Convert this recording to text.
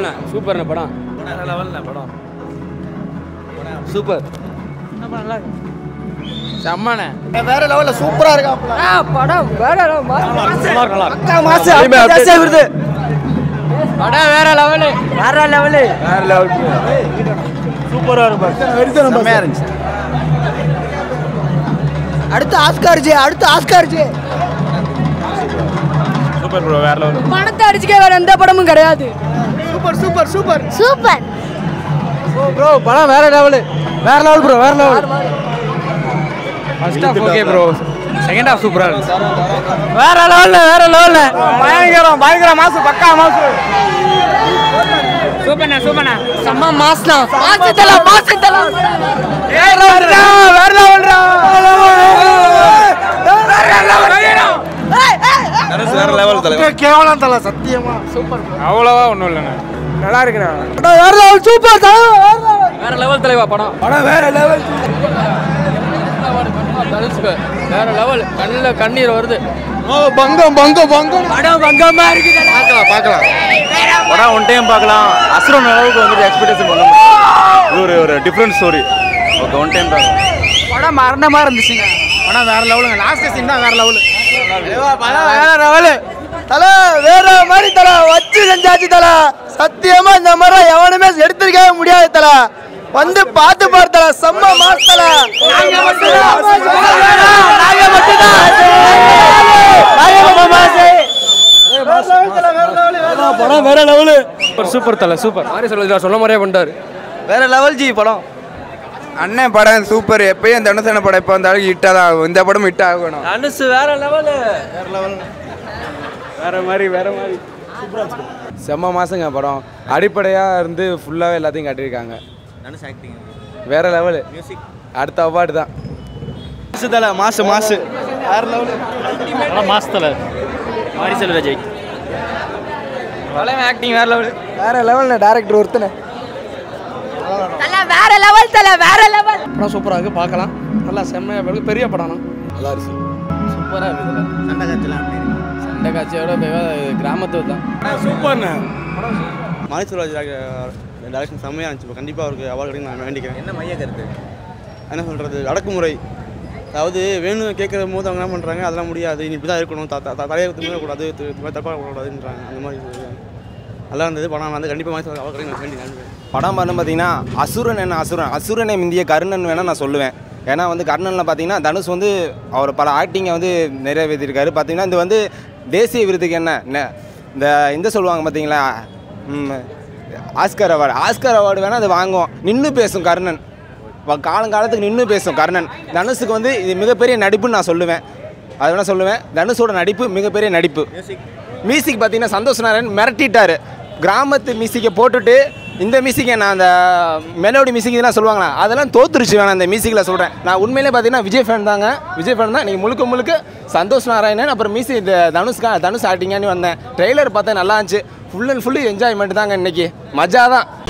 லெவல்ண்ணே சூப்பர்ண்ணே படம் வேற லெவல்ல படம் சூப்பர் செம்மண்ணே வேற லெவல்ல சூப்பரா இருக்காப்ல படம் வேற level. அக்கா மாசு அப்படியே வருது படம் வேற லெவலு வேற லெவலு வேற லெவல் சூப்பரா இருக்கும் செம்மையா இருந்துச்சு அடுத்து ஆஸ்கார் ஜே அடுத்து ஆஸ்கார் ஜே சூப்பர் ப்ரோ வேற லெவல் பணத்தை அடிச்சுக்க வேற எந்த படமும் கிடையாது super super super super bro படம் வேற லெவலு வேற லெவல் ப்ரோ வேற level first half okay bro second half சூப்பரா இருக்கு வேற லெவல்ல வேற லெவல்ல பயங்கரம் பயங்கர மாசு பக்கா மாசு சூப்பர்ண்ணா சூப்பர்ண்ணா செம்ம மாஸ்னா மாசத்தல மாசத்தல வேற லெவல்டா வேற லெவல் தலைவர் கேவலம் தல சத்தியமா சூப்பர் அவ்வளவா ஒன்றும் இல்லைண்ணே நல்லா இருக்குண்ணா வேற லெவல் சூப்பர் வேற லெவல் தலைவா படம் படம் வேற லெவல் வேற லெவல் கண்ணில் கண்ணீர் வருது பங்கம் பங்கம் பங்கம் படம் பங்கமா இருக்கு பார்க்கலாம் பார்க்கலாம் படம் ஒன் டைம் பார்க்கலாம் அசுரன் அளவுக்கு வந்துட்டு எக்ஸ்பெக்டேஷன் பண்ண முடியும் இது ஒரு ஒரு different story okay one time பார்க்கலாம் படம் மரணமா இருந்துச்சுங்க படம் வேற லெவலுங்க லாஸ்ட் சீன் தான் வேற லெவல் படம் வேற லெவலு தல வேற மாதிரி தல வச்சு செஞ்சாச்சு தல சத்தியமா இந்த மாதிரி எவனுமே எடுத்திருக்கவே முடியாது தல வந்து பார்த்து பாரு தல செம்ம மாஸ் தல நாங்க மட்டும்தான் நாங்க மட்டும்தான் நாங்க மாசு படம் வேற லெவலு சூப்பர் சூப்பர் தலை சூப்பர் மாதிரி சொல்ல சொல்ல மாதிரியே பண்ணிட்டாரு வேற லெவல் ஜி படம் அண்ணன் படம் சூப்பர் எப்பயும் தனுசன படம் எப்போ வந்தாலும் ஹிட்டாக தான் ஆகும் இந்த படம் ஹிட் ஆகணும் அனுசு வேற லெவலு வேற மாதிரி வேற மாதிரி செம்ம மாசங்க படம் அடிப்படையாக இருந்து ஃபுல்லாகவே எல்லாத்தையும் காட்டியிருக்காங்க வேற லெவலு அடுத்த அவார்டு தான் மாசு தல மாசு மாசு வேற லெவல் மாசத்துல மாரி செல்வ விஜய் ஆக்டிங் வேற லெவலு வேற லெவல்ல டேரக்டர் ஒருத்தனை தல வேற லெவல் தல வேற லெவல் படம் சூப்பராக இருக்கு பார்க்கலாம் நல்லா செம்மையாக இருக்கு பெரிய படம் நல்லா இருக்கு சூப்பராக இருக்குது சண்டை காட்சியோட கிராமத்து தான் சூப்பர்ண்ணே மாரி செல்வராஜ் டேரக்ஷன் செம்மையாக இருந்துச்சு கண்டிப்பாக அவருக்கு அவார்டு கிடைக்கும் நான் வேண்டிக்கிறேன் என்ன மைய கருத்து என்ன சொல்கிறது அடக்குமுறை அதாவது வேணும் கேட்குற போது அவங்க என்ன பண்ணுறாங்க அதெல்லாம் முடியாது நீ இப்படி தான் இருக்கணும் த- த- தலையை கூடாது தப்பாக கூடாதுன்றாங்க அந்த மாதிரி சொல்றாங்க. நல்லா இருந்தது படம் வந்து கண்டிப்பாக மாரி செல்வராஜ் அவார்டு கிடைக்கும் நான் வேண்டி நம்புறேன் படம் பண்ணு பார்த்தீங்கன்னா அசுரன் என்ன அசுரன் அசுரனை மிந்திய கர்ணன் வேணால் நான் சொல்லுவேன் ஏன்னா வந்து கர்ணனில் பார்த்தீங்கன்னா தனுஷ் வந்து அவர் பல ஆக்டிங்கை வந்து நிறைவேற்றிருக்காரு பார்த்தீங்கன்னா இது வந்து தேசிய விருதுக்கு என்ன நெ- இந்த இந்த சொல்லுவாங்க பார்த்தீங்களா ம், ஆஸ்கர் அவார்டு ஆஸ்கர் அவார்டு வேணால் அது வாங்குவோம் நின்று பேசும் கர்ணன் வ- காலங்காலத்துக்கு நின்று பேசும் கர்ணன் தனுஷுக்கு வந்து இது மிகப்பெரிய நடிப்புன்னு நான் சொல்லுவேன் அது வேணால் சொல்லுவேன் தனுஷோட நடிப்பு மிகப்பெரிய நடிப்பு மியூசிக் பார்த்தீங்கன்னா சந்தோஷ் நாராயண் மிரட்டிட்டாரு கிராமத்து மியூசிக்கை போட்டுட்டு இந்த மியூசிக்கை நான் அந்த மெலோடி மியூசிக் இதெல்லாம் சொல்லுவாங்களா அதெல்லாம் தோத்துருச்சு வேணாம் அந்த மியூசிக்கில் சொல்கிறேன் நான் உண்மையிலே பார்த்தீங்கன்னா விஜய் ஃபேன் தாங்க விஜய் ஃபேன் தான் நீங்கள் முழுக்க முழுக்க சந்தோஷ் நாராயணன் அப்புறம் மியூசிக் இந்த தனுஷ்கா தனுஷ் ஆக்டிங்கானு வந்தேன் ட்ரெய்லர் பார்த்தா நல்லா இருந்துச்சு ஃபுல் அண்ட் ஃபுல்லு என்ஜாய்மெண்ட் தாங்க இன்னைக்கு மஜா தான்